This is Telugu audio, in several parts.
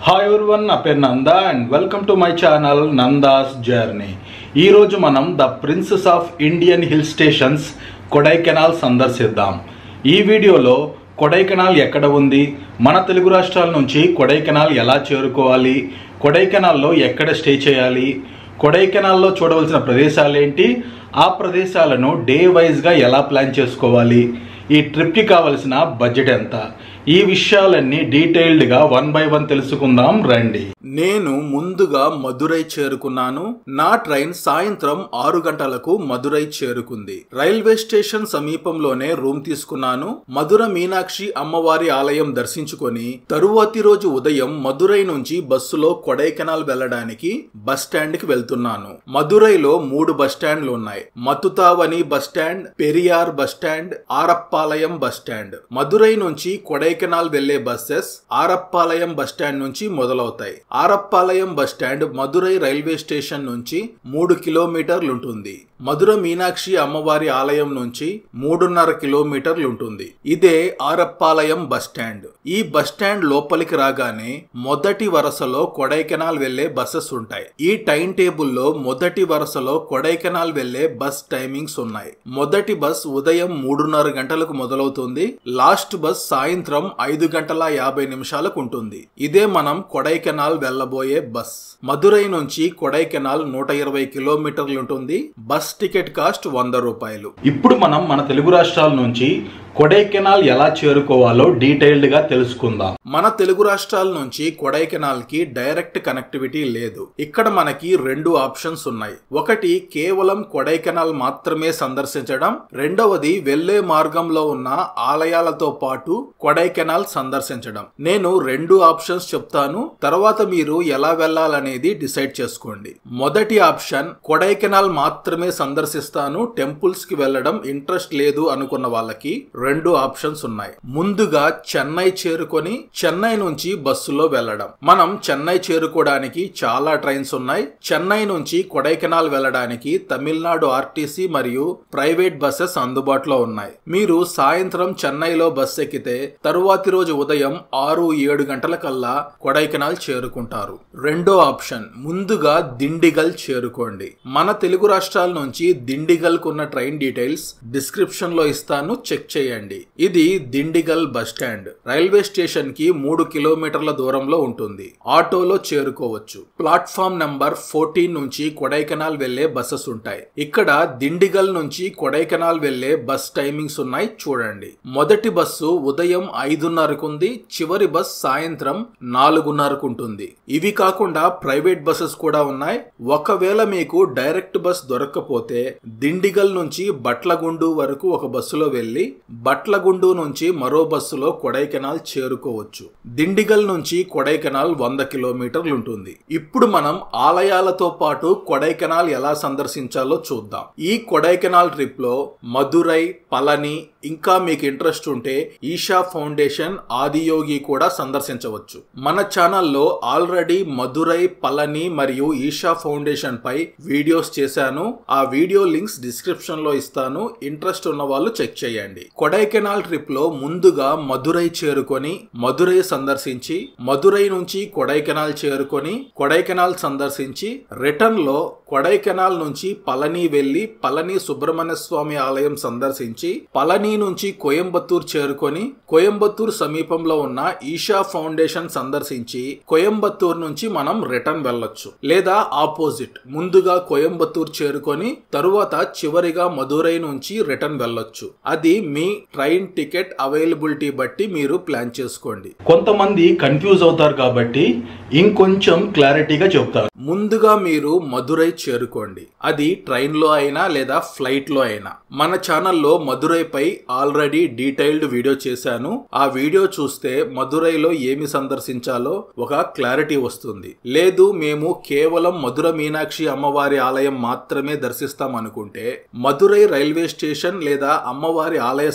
హాయ్ ఎవరివన్ నా పేరు Nanda and welcome to my channel Nanda's journey ఈరోజు మనం the princess of Indian hill stations Kodaikanal సందర్శిద్దాం ఈ వీడియోలో కొడైకెనాల్ ఎక్కడ ఉంది మన తెలుగు రాష్ట్రాల నుంచి కొడైకెనాల్ ఎలా చేరుకోవాలి కొడైకెనాల్లో ఎక్కడ స్టే చేయాలి కొడైకెనాల్లో చూడవలసిన ప్రదేశాలేంటి ఆ ప్రదేశాలను డే వైజ్గా ఎలా ప్లాన్ చేసుకోవాలి ఈ ట్రిప్కి కావలసిన బడ్జెట్ ఎంత ఈ విషయాలన్నీ డీటెయిల్డ్గా వన్ బై వన్ తెలుసుకుందాం రండి నేను ముందుగా మదురై చేరుకున్నాను నా ట్రైన్ సాయంత్రం ఆరు గంటలకు మదురై చేరుకుంది రైల్వే స్టేషన్ సమీపంలోనే రూమ్ తీసుకున్నాను మధుర మీనాక్షి అమ్మవారి ఆలయం దర్శించుకొని తరువాతి రోజు ఉదయం మదురై నుంచి బస్సులో కొడైకెనాల్ వెళ్ళడానికి బస్ స్టాండ్ కి వెళ్తున్నాను మదురైలో మూడు బస్ స్టాండ్లు ఉన్నాయి Mattuthavani bus stand Periyar bus stand Arappalayam bus stand Madurai నుంచి కొడైకెనాల్ వెళ్లే బస్సెస్ ఆరప్పాలయం బస్ స్టాండ్ నుంచి మొదలవుతాయి Arappalayam bus stand Madurai railway station నుంచి మూడు కిలోమీటర్లు ఉంటుంది మధుర మీనాక్షి అమ్మవారి ఆలయం నుంచి మూడున్నర కిలోమీటర్లు ఉంటుంది ఇదే ఆరప్పాలయం బస్ స్టాండ్ ఈ బస్ స్టాండ్ లోపలికి రాగానే మొదటి వరుసలో కొడైకెనాల్ వెళ్లే బస్సెస్ ఉంటాయి ఈ టైం టేబుల్లో మొదటి వరుసలో కొడైకెనాల్ వెళ్లే బస్ టైమింగ్స్ ఉన్నాయి మొదటి బస్ ఉదయం మూడున్నర గంటలకు మొదలవుతుంది లాస్ట్ బస్ సాయంత్రం ఐదు గంటల యాభై నిమిషాలకు ఉంటుంది ఇదే మనం కొడైకెనాల్ వెళ్లబోయే బస్ మదురై నుంచి కొడైకెనాల్ నూట ఇరవై కిలోమీటర్లు ఉంటుంది బస్ టికెట్ కాస్ట్ వంద రూపాయలు ఇప్పుడు మనం మన తెలుగు రాష్ట్రాల నుంచి కొడైకెనాల్ ఎలా చేరుకోవాలో డీటెయిల్డ్ గా తెలుసుకుందాం మన తెలుగు రాష్ట్రాల నుంచి కొడైకెనాల్ కి డైరెక్ట్ కనెక్టివిటీ లేదు ఇక్కడ మనకి రెండు ఆప్షన్స్ ఉన్నాయి ఒకటి కేవలం కొడైకెనాల్ మాత్రమే సందర్శించడం రెండవది వెళ్లే మార్గంలో ఉన్న ఆలయాలతో పాటు కొడైకెనాల్ సందర్శించడం నేను రెండు ఆప్షన్స్ చెప్తాను తర్వాత మీరు ఎలా వెళ్లాలనేది డిసైడ్ చేసుకోండి మొదటి ఆప్షన్ కొడైకెనాల్ మాత్రమే సందర్శిస్తాను టెంపుల్స్ కి వెళ్లడం ఇంట్రెస్ట్ లేదు అనుకున్న వాళ్ళకి రెండు ఆప్షన్స్ ఉన్నాయి ముందుగా చెన్నై చేరుకొని చెన్నై నుంచి బస్సులో వెళ్లడం మనం చెన్నై చేరుకోవడానికి చాలా ట్రైన్స్ ఉన్నాయి చెన్నై నుంచి కొడైకెనాల్ వెళ్ళడానికి తమిళనాడు ఆర్టీసీ మరియు ప్రైవేట్ బస్సెస్ అందుబాటులో ఉన్నాయి మీరు సాయంత్రం చెన్నైలో బస్ ఎక్కితే తరువాతి రోజు ఉదయం ఆరు ఏడు గంటల కల్లా కొడైకెనాల్ చేరుకుంటారు రెండో ఆప్షన్ ముందుగా దిండిగల్ చేరుకోండి మన తెలుగు రాష్ట్రాల నుంచి దిండిగల్ కున్న ట్రైన్ డీటెయిల్స్ డిస్క్రిప్షన్ లో ఇస్తాను చెక్ చేయండి చేయండి ఇది Dindigul bus stand railway station కి మూడు కిలోమీటర్ల దూరంలో ఉంటుంది ఆటోలో చేరుకోవచ్చు ప్లాట్ఫామ్ నంబర్ ఫోర్టీన్ నుంచి కొడైకెనాల్ వెళ్లే బస్సెస్ ఉంటాయి ఇక్కడ దిండిగల్ నుంచి కొడైకెనాల్ వెళ్లే బస్ టైమింగ్స్ ఉన్నాయి చూడండి మొదటి బస్సు ఉదయం ఐదున్నరకు ఉంది చివరి బస్ సాయంత్రం నాలుగున్నరకు ఉంటుంది ఇవి కాకుండా ప్రైవేట్ బస్సెస్ కూడా ఉన్నాయి ఒకవేళ మీకు డైరెక్ట్ బస్ దొరకకపోతే దిండిగల్ నుంచి బట్లగుండు వరకు ఒక బస్సులో వెళ్లి బట్లగుండు నుంచి మరో బస్సులో కొడైకెనాల్ చేరుకోవచ్చు దిండిగల్ నుంచి కొడైకెనాల్ వంద కిలోమీటర్లు ఉంటుంది ఇప్పుడు మనం ఆలయాలతో పాటు కొడైకెనాల్ ఎలా సందర్శించాలో చూద్దాం ఈ కొడైకెనాల్ ట్రిప్ లో మదురై పళని ఇంకా మీకు ఇంట్రెస్ట్ ఉంటే ఈషా ఫౌండేషన్ ఆదియోగి కూడా సందర్శించవచ్చు మన ఛానల్లో ఆల్రెడీ మదురై పళని మరియు ఈషా ఫౌండేషన్ పై వీడియోస్ చేశాను ఆ వీడియో లింక్స్ డిస్క్రిప్షన్ లో ఇస్తాను ఇంట్రెస్ట్ ఉన్న వాళ్ళు చెక్ చేయండి కొడైకెనాల్ ట్రిప్ లో ముందుగా మదురై చేరుకొని మదురై సందర్శించి మదురై నుంచి కొడైకెనాల్ చేరుకొని కొడైకెనాల్ సందర్శించి రిటర్న్ లో కొడైకెనాల్ నుంచి పళని వెళ్లి పళని సుబ్రహ్మణ్య స్వామి ఆలయం సందర్శించి పళని నుంచి కోయంబత్తూర్ చేరుకొని కోయంబత్తూర్ సమీపంలో ఉన్న ఈషా ఫౌండేషన్ సందర్శించి కోయంబత్తూర్ నుంచి మనం రిటర్న్ వెళ్ళొచ్చు లేదా ఆపోజిట్ ముందుగా కోయంబత్తూర్ చేరుకొని తరువాత చివరిగా మదురై నుంచి రిటర్న్ వెళ్ళొచ్చు అది మీ ట్రైన్ టికెట్ అవైలబిలిటీ బట్టి మీరు ప్లాన్ చేసుకోండి కొంతమంది కన్ఫ్యూజ్ అవుతారు కాబట్టి ఇంకొంచెం క్లారిటీగా చెప్తారు ముందుగా మీరు మదురై చేరుకోండి అది ట్రైన్ లో అయినా లేదా ఫ్లైట్ లో అయినా మన ఛానల్లో మదురైపై ఆల్రెడీ డీటెయిల్డ్ వీడియో చేశాను ఆ వీడియో చూస్తే మదురైలో ఏమి సందర్శించాలో ఒక క్లారిటీ వస్తుంది లేదు మేము కేవలం మధుర మీనాక్షి అమ్మవారి ఆలయం మాత్రమే దర్శిస్తాం అనుకుంటే మదురై రైల్వే స్టేషన్ లేదా అమ్మవారి ఆలయ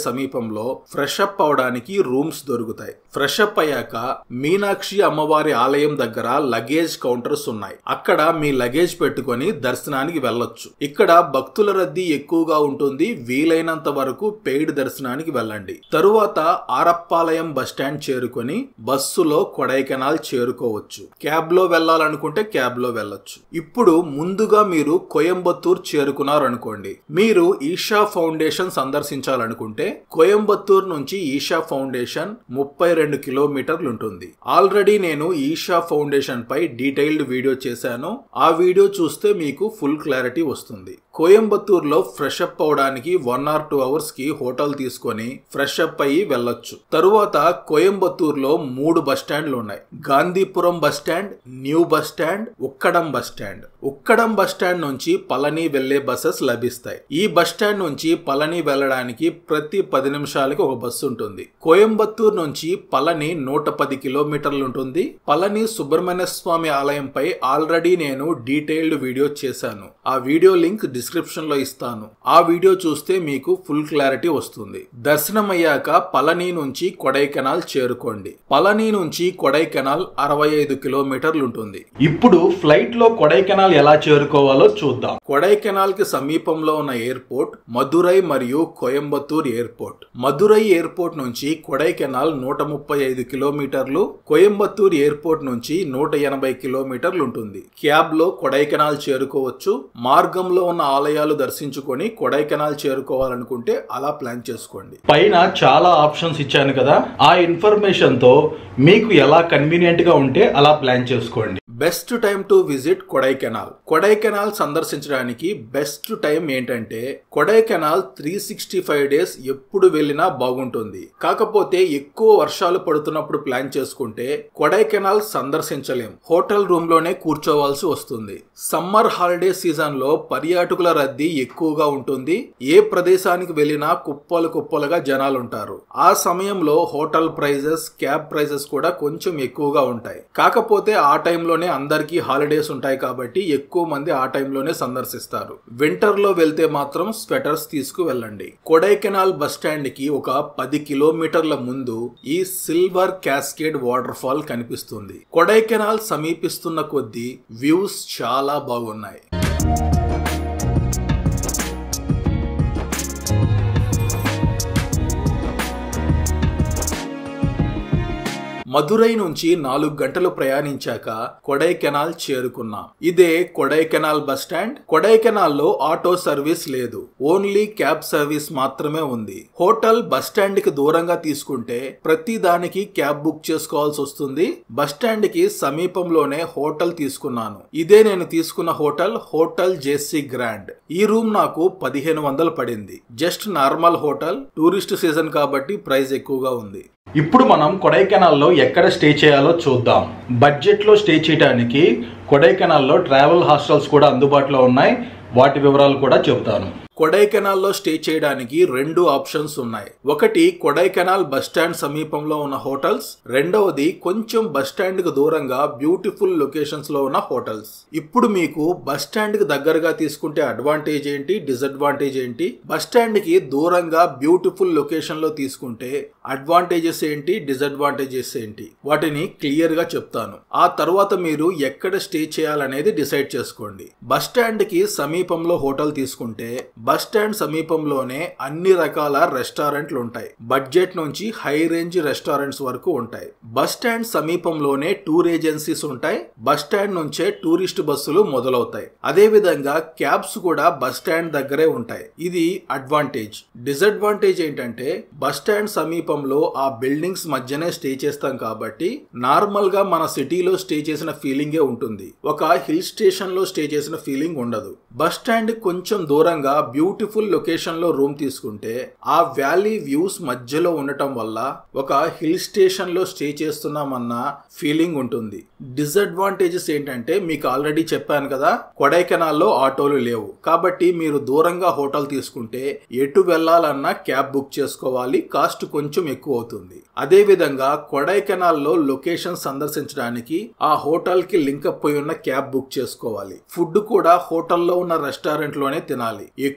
సమీపంలో ఫ్రెష్ అప్ అవడానికి రూమ్స్ దొరుకుతాయి ఫ్రెష్ అప్ అయ్యాక మీనాక్షి అమ్మవారి ఆలయం దగ్గర లగేజ్ కౌంటర్స్ ఉన్నాయి అక్కడ మీ లగేజ్ పెట్టుకొని దర్శనానికి వెళ్ళొచ్చు ఇక్కడ భక్తుల రద్దీ ఎక్కువగా ఉంటుంది వీలైనంత వరకు పెయిడ్ దర్శనానికి వెళ్ళండి తరువాత ఆరప్పాలయం బస్టాండ్ చేరుకొని బస్సులో కొడైకెనాల్ చేరుకోవచ్చు క్యాబ్ లో వెళ్ళాలనుకుంటే క్యాబ్ లో వెళ్ళొచ్చు ఇప్పుడు ముందుగా మీరు కోయంబత్తూర్ చేరుకున్నారు అనుకోండి మీరు ఈషా ఫౌండేషన్ సందర్శించాలనుకుంటే కోయంబత్తూర్ నుంచి ఈషా ఫౌండేషన్ ముప్పై రెండు కిలోమీటర్లు ఉంటుంది ఆల్రెడీ నేను ఈషా ఫౌండేషన్ పై డీటెయిల్డ్ వీడియో చేశాను ఆ వీడియో చూస్తే మీకు ఫుల్ క్లారిటీ వస్తుంది కోయంబత్తూర్ లో ఫ్రెష్ అప్ అవడానికి వన్ ఆర్ టూ అవర్స్ కి హోటల్ తీసుకొని ఫ్రెష్ అప్ అయ్యి వెళ్ళొచ్చు తరువాత కోయంబత్తూర్ లో మూడు బస్ స్టాండ్లు ఉన్నాయి Gandhipuram bus stand new bus stand Ukkadam bus stand Ukkadam bus stand నుంచి పళని వెళ్లే బస్సెస్ లభిస్తాయి ఈ బస్ స్టాండ్ నుంచి పళని వెళ్ళడానికి ప్రతి పది నిమిషాలకి ఒక బస్సు ఉంటుంది కోయంబత్తూర్ నుంచి పళని నూట పది కిలోమీటర్లు ఉంటుంది పళని సుబ్రహ్మణ్య స్వామి ఆలయంపై ఆల్రెడీ నేను డీటెయిల్డ్ వీడియో చేశాను ఆ వీడియో లింక్ డిస్క్రిప్షన్ లో ఇస్తాను ఆ వీడియో చూస్తే మీకు ఫుల్ క్లారిటీ వస్తుంది దర్శనం అయ్యాక పళని నుంచి కొడైకెనాల్ చేరుకోండి పళని నుంచి కొడైకెనాల్ అరవై ఐదు కిలోమీటర్లు ఉంటుంది ఇప్పుడు ఫ్లైట్ లో కొడైకెనాల్ ఎలా చేరుకోవాలో చూద్దాం కొడైకెనాల్ కి సమీపంలో ఉన్న ఎయిర్పోర్ట్ మదురై మరియు కోయంబత్తూర్ ఎయిర్పోర్ట్ మదురై ఎయిర్పోర్ట్ నుంచి కొడైకెనాల్ నూట ముప్పై ఐదు కిలోమీటర్లు కోయంబత్తూర్ ఎయిర్పోర్ట్ నుంచి నూట ఎనభై కిలోమీటర్లు ఉంటుంది క్యాబ్ లో కొడైకెనాల్ చేరుకోవచ్చు మార్గంలో ఉన్న ఆలయాలు దర్శించుకొని కొడైకెనాల్ చేరుకోవాలనుకుంటే అలా ప్లాన్ చేసుకోండి పైన చాలా ఆప్షన్స్ ఇచ్చాను కదా ఆ ఇన్ఫర్మేషన్ తో మీకు ఎలా కన్వీనియంట్ గా ఉంటే అలా ప్లాన్ చేసుకోండి best time to visit Kodaikanal Kodaikanal సందర్శించడానికి బెస్ట్ టైం ఏంటంటే Kodaikanal three sixty five days ఎప్పుడు వెళ్ళినా బాగుంటుంది కాకపోతే ఎక్కువ వర్షాలు పడుతున్నప్పుడు ప్లాన్ చేసుకుంటే కొడైకెనాల్ సందర్శించలేం హోటల్ రూమ్ లోనే కూర్చోవాల్సి వస్తుంది సమ్మర్ హాలిడే సీజన్ లో పర్యాటకుల రద్దీ ఎక్కువగా ఉంటుంది ఏ ప్రదేశానికి వెళ్ళినా కుప్పలు కుప్పలుగా జనాలు ఉంటారు ఆ సమయంలో హోటల్ ప్రైజెస్ క్యాబ్ ప్రైజెస్ కూడా కొంచెం ఎక్కువగా ఉంటాయి కాకపోతే ఆ టైంలోనే అందరికీ హాలిడేస్ ఉంటాయి కాబట్టి ఎక్కువ మంది ఆ టైంలోనే సందర్శిస్తారు వింటర్ లో వెళ్తే మాత్రం స్వెటర్స్ తీసుకు వెళ్ళండి కొడైకెనాల్ బస్ స్టాండ్ కి ఒక పది కిలోమీటర్ల ముందు ఈ సిల్వర్ క్యాస్కేడ్ వాటర్ ఫాల్ కనిపిస్తుంది కొడైకెనాల్ సమీపిస్తున్న కొద్దీ వ్యూస్ చాలా బాగున్నాయి మదురై నుంచి నాలుగు గంటలు ప్రయాణించాక కొడైకెనాల్ చేరుకున్నాం ఇదే కొడైకెనాల్ బస్ స్టాండ్ కొడైకెనాల్ లో ఆటో సర్వీస్ లేదు ఓన్లీ క్యాబ్ సర్వీస్ మాత్రమే ఉంది హోటల్ బస్ స్టాండ్ కి దూరంగా తీసుకుంటే ప్రతి దానికి క్యాబ్ బుక్ చేసుకోవాల్సి వస్తుంది బస్ స్టాండ్ కి సమీపంలోనే హోటల్ తీసుకున్నాను ఇదే నేను తీసుకున్న హోటల్ హోటల్ జేసీ గ్రాండ్ ఈ రూమ్ నాకు పదిహేను వందలు పడింది just normal hotel tourist season కాబట్టి ప్రైస్ ఎక్కువగా ఉంది ఇప్పుడు మనం కొడైకెనాల్లో ఎక్కడ స్టే చేయాలో చూద్దాం బడ్జెట్లో స్టే చేయడానికి కొడైకెనాల్లో ట్రావెల్ హాస్టల్స్ కూడా అందుబాటులో ఉన్నాయి వాటి వివరాలు కూడా చెబుతాను కొడైకెనాల్లో స్టే చేయడానికి రెండు ఆప్షన్స్ ఉన్నాయి ఒకటి కొడైకెనాల్ బస్ స్టాండ్ సమీపంలో ఉన్న హోటల్స్ రెండవది కొంచెం బస్ స్టాండ్ కు దూరంగా బ్యూటిఫుల్ లొకేషన్స్ లో ఉన్న హోటల్స్ ఇప్పుడు మీకు బస్ స్టాండ్ కి దగ్గరగా తీసుకుంటే అడ్వాంటేజ్ ఏంటి డిసడ్వాంటేజ్ ఏంటి బస్ స్టాండ్ కి దూరంగా బ్యూటిఫుల్ లొకేషన్ లో తీసుకుంటే అడ్వాంటేజెస్ ఏంటి డిసడ్వాంటేజెస్ ఏంటి వాటిని క్లియర్ గా చెప్తాను ఆ తర్వాత మీరు ఎక్కడ స్టే చేయాలనేది డిసైడ్ చేసుకోండి బస్ స్టాండ్ కి సమీపంలో హోటల్ తీసుకుంటే బస్ స్టాండ్ సమీపంలోనే అన్ని రకాల రెస్టారెంట్లు ఉంటాయి బడ్జెట్ నుంచి హై రేంజ్ రెస్టారెంట్స్ వరకు ఉంటాయి బస్ స్టాండ్ సమీపంలోనే టూర్ ఏజెన్సీస్ ఉంటాయి బస్ స్టాండ్ నుంచే టూరిస్ట్ బస్సులు మొదలవుతాయి అదే విధంగా క్యాబ్స్ కూడా బస్ స్టాండ్ దగ్గరే ఉంటాయి ఇది అడ్వాంటేజ్ డిసడ్వాంటేజ్ ఏంటంటే బస్ స్టాండ్ సమీపంలో ఆ బిల్డింగ్స్ మధ్యనే స్టే చేస్తాం కాబట్టి నార్మల్ గా మన సిటీలో స్టే చేసిన ఫీలింగే ఉంటుంది ఒక హిల్ స్టేషన్ లో స్టే చేసిన ఫీలింగ్ ఉండదు బస్ స్టాండ్ కొంచెం దూరంగా బ్యూటిఫుల్ లొకేషన్ లో రూమ్ తీసుకుంటే ఆ వ్యాలీ వ్యూస్ మధ్యలో ఉండటం వల్ల ఒక హిల్ స్టేషన్ లో స్టే చేస్తున్నామన్న ఫీలింగ్ ఉంటుంది డిసడ్వాంటేజెస్ ఏంటంటే మీకు ఆల్రెడీ చెప్పాను కదా కొడైకెనాల్లో ఆటోలు లేవు కాబట్టి మీరు దూరంగా హోటల్ తీసుకుంటే ఎటు వెళ్లాలన్నా క్యాబ్ బుక్ చేసుకోవాలి కాస్ట్ కొంచెం ఎక్కువ అవుతుంది అదే విధంగా కొడైకెనాల్లో లొకేషన్ సందర్శించడానికి ఆ హోటల్ కి లింక్ అప్ అయి ఉన్న క్యాబ్ బుక్ చేసుకోవాలి ఫుడ్ కూడా హోటల్లో ఉన్న రెస్టారెంట్ లోనే తినాలి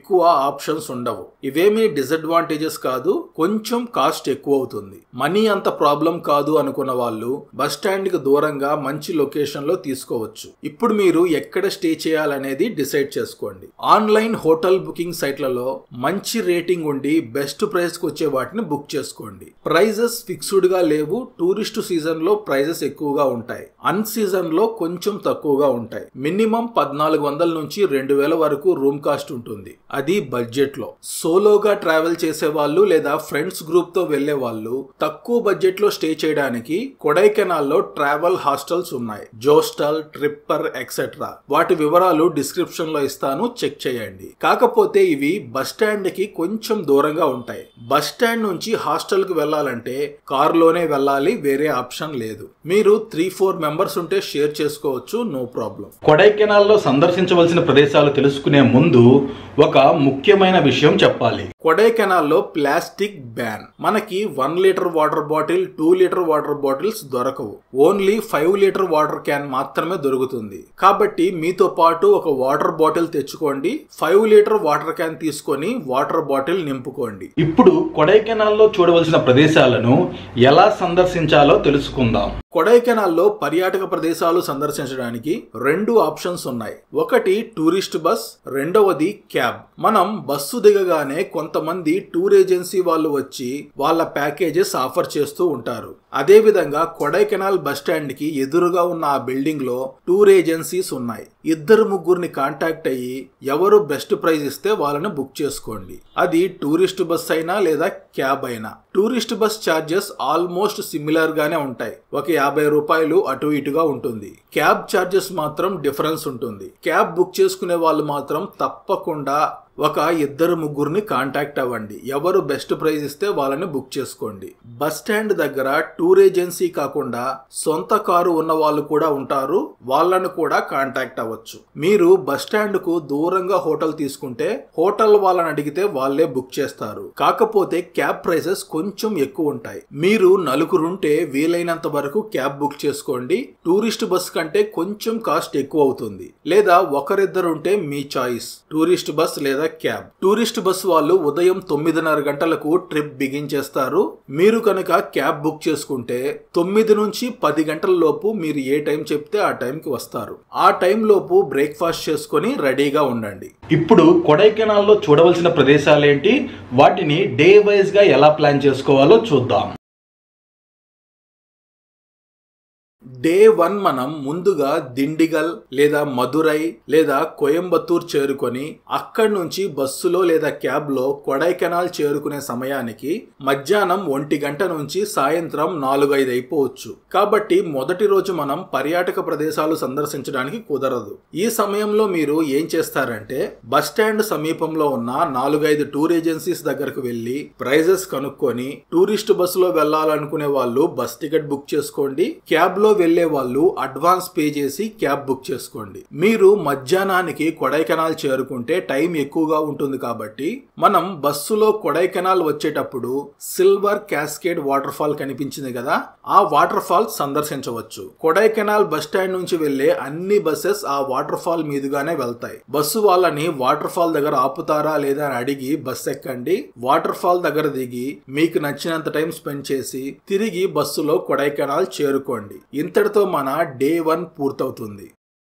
ఎక్కువ ఆప్షన్స్ ఉండవు ఇవేమీ డిసడ్వాంటేజెస్ కాదు కొంచెం కాస్ట్ ఎక్కువ అవుతుంది మనీ అంత ప్రాబ్లం కాదు అనుకున్న వాళ్ళు బస్ స్టాండ్ కి దూరంగా మంచి లొకేషన్ లో తీసుకోవచ్చు ఇప్పుడు మీరు ఎక్కడ స్టే చేయాలనేది డిసైడ్ చేసుకోండి ఆన్లైన్ హోటల్ బుకింగ్ సైట్లలో మంచి రేటింగ్ ఉండి బెస్ట్ ప్రైస్ కి వచ్చే వాటిని బుక్ చేసుకోండి ప్రైజెస్ ఫిక్స్డ్ గా లేవు టూరిస్ట్ సీజన్ లో ప్రైజెస్ ఎక్కువగా ఉంటాయి అన్ సీజన్ లో కొంచెం తక్కువగా ఉంటాయి మినిమం పద్నాలుగు వందల నుంచి రెండు వేల వరకు రూమ్ కాస్ట్ ఉంటుంది అది బడ్జెట్ లో సోలోగా ట్రావెల్ చేసే వాళ్ళు లేదా ఫ్రెండ్స్ గ్రూప్ తో వెళ్లే వాళ్ళు తక్కువ బడ్జెట్ లో స్టే చేయడానికి కొడైకెనాల్ లో ట్రావెల్ హాస్టల్స్ ఉన్నాయి జోస్టల్ ట్రిప్పర్ ఎక్సెట్రా వాటి వివరాలు డిస్క్రిప్షన్ లో ఇస్తాను చెక్ చేయండి కాకపోతే ఇవి బస్ స్టాండ్ కి కొంచెం దూరంగా ఉంటాయి బస్ స్టాండ్ నుంచి హాస్టల్ కి వెళ్ళాలంటే కారులోనే వెళ్ళాలి వేరే ఆప్షన్ లేదు మీరు త్రీ ఫోర్ మెంబర్స్ ఉంటే షేర్ చేసుకోవచ్చు నో ప్రాబ్లం కొడైకెనాల్లో సందర్శించవలసిన ప్రదేశాలు తెలుసుకునే ముందు ఒక ముఖ్యమైన విషయం చెప్పాలి కొడైకెనాల్లో ప్లాస్టిక్ బ్యాన్ మనకి one litre water bottle two litre water bottles దొరకవు only five litre water can మాత్రమే దొరుకుతుంది కాబట్టి మీతో పాటు ఒక వాటర్ బాటిల్ తెచ్చుకోండి ఫైవ్ లీటర్ వాటర్ క్యాన్ తీసుకొని వాటర్ బాటిల్ నింపుకోండి ఇప్పుడు కొడైకెనాల్లో చూడవలసిన ప్రదేశాలను ఎలా సందర్శించాలో తెలుసుకుందాం కొడైకెనాల్లో పర్యాటక ప్రదేశాలు సందర్శించడానికి రెండు ఆప్షన్స్ ఉన్నాయి ఒకటి టూరిస్ట్ బస్ రెండవది క్యాబ్ మనం బస్సు దిగగానే కొంతమంది టూర్ ఏజెన్సీ వాళ్ళు వచ్చి వాళ్ళ ప్యాకేజెస్ ఆఫర్ చేస్తూ ఉంటారు అదే విధంగా కొడైకెనాల్ బస్ స్టాండ్ కి ఎదురుగా ఉన్న ఆ బిల్డింగ్ లో టూర్ ఏజెన్సీస్ ఉన్నాయి ఇద్దరు ముగ్గురిని కాంటాక్ట్ అయ్యి ఎవరు బెస్ట్ ప్రైస్ ఇస్తే వాళ్ళని బుక్ చేసుకోండి అది టూరిస్ట్ బస్ అయినా లేదా క్యాబ్ అయినా tourist bus charges almost similar గానే ఉంటాయి ఒక యాభై రూపాయలు అటు ఇటుగా ఉంటుంది క్యాబ్ ఛార్జెస్ మాత్రం డిఫరెన్స్ ఉంటుంది క్యాబ్ బుక్ చేసుకునే వాళ్ళు మాత్రం తప్పకుండా ఒక ఇద్దరు ముగ్గురిని కాంటాక్ట్ అవ్వండి ఎవరు బెస్ట్ ప్రైస్ ఇస్తే వాళ్ళని బుక్ చేసుకోండి బస్ స్టాండ్ దగ్గర టూర్ ఏజెన్సీ కాకుండా సొంత కారు ఉన్న వాళ్ళు కూడా ఉంటారు వాళ్ళను కూడా కాంటాక్ట్ అవ్వచ్చు మీరు బస్ స్టాండ్ కు దూరంగా హోటల్ తీసుకుంటే హోటల్ వాళ్ళని అడిగితే వాళ్ళే బుక్ చేస్తారు కాకపోతే క్యాబ్ ప్రైసెస్ కొంచెం ఎక్కువ ఉంటాయి మీరు నలుగురుంటే వీలైనంత వరకు క్యాబ్ బుక్ చేసుకోండి టూరిస్ట్ బస్ కంటే కొంచెం కాస్ట్ ఎక్కువ అవుతుంది లేదా ఒకరిద్దరుంటే మీ చాయిస్ టూరిస్ట్ బస్ లేదా క్యాబ్ టూరిస్ట్ బస్ వాళ్ళు ఉదయం తొమ్మిదిన్నర గంటలకు ట్రిప్ బిగించేస్తారు మీరు కనుక క్యాబ్ బుక్ చేసుకుంటే తొమ్మిది నుంచి పది గంటల లోపు మీరు ఏ టైం చెప్తే ఆ టైంకి వస్తారు ఆ టైం లోపు బ్రేక్ఫాస్ట్ చేసుకొని రెడీగా ఉండండి ఇప్పుడు కొడైకెనాల్లో చూడవలసిన ప్రదేశాలేంటి వాటిని డే వైజ్ గా ఎలా ప్లాన్ చేసుకోవాలో చూద్దాం డే వన్ మనం ముందుగా దిండిగల్ లేదా మదురై లేదా కోయంబత్తూర్ చేరుకొని అక్కడి నుంచి బస్సులో లేదా క్యాబ్ లో కొడైకెనాల్ చేరుకునే సమయానికి మధ్యాహ్నం ఒంటి గంట నుంచి సాయంత్రం నాలుగు ఐదు అయిపోవచ్చు కాబట్టి మొదటి రోజు మనం పర్యాటక ప్రదేశాలు సందర్శించడానికి కుదరదు ఈ సమయంలో మీరు ఏం చేస్తారంటే బస్ స్టాండ్ సమీపంలో ఉన్న నాలుగైదు టూర్ ఏజెన్సీస్ దగ్గరకు వెళ్లి ప్రైజెస్ కనుక్కొని టూరిస్ట్ బస్సులో వెళ్లాలనుకునే వాళ్ళు బస్ టికెట్ బుక్ చేసుకోండి క్యాబ్ లో వెళ్లే వాళ్ళు అడ్వాన్స్ పే చేసి క్యాబ్ బుక్ చేసుకోండి మీరు మధ్యాహ్నానికి కొడైకెనాల్ చేరుకుంటే టైం ఎక్కువగా ఉంటుంది కాబట్టి మనం బస్సులో కొడైకెనాల్ వచ్చేటప్పుడు సిల్వర్ క్యాస్కేడ్ వాటర్ ఫాల్ కనిపించింది కదా ఆ వాటర్ ఫాల్ సందర్శించవచ్చు కొడైకెనాల్ బస్ స్టాండ్ నుంచి వెళ్లే అన్ని బస్సెస్ ఆ వాటర్ ఫాల్ మీదుగానే వెళ్తాయి బస్సు వాళ్ళని వాటర్ ఫాల్ దగ్గర ఆపుతారా లేదా అని అడిగి బస్ ఎక్కండి వాటర్ ఫాల్ దగ్గర దిగి మీకు నచ్చినంత టైం స్పెండ్ చేసి తిరిగి బస్సులో కొడైకెనాల్ చేరుకోండి ఇంతటితో మన డే వన్ పూర్తవుతుంది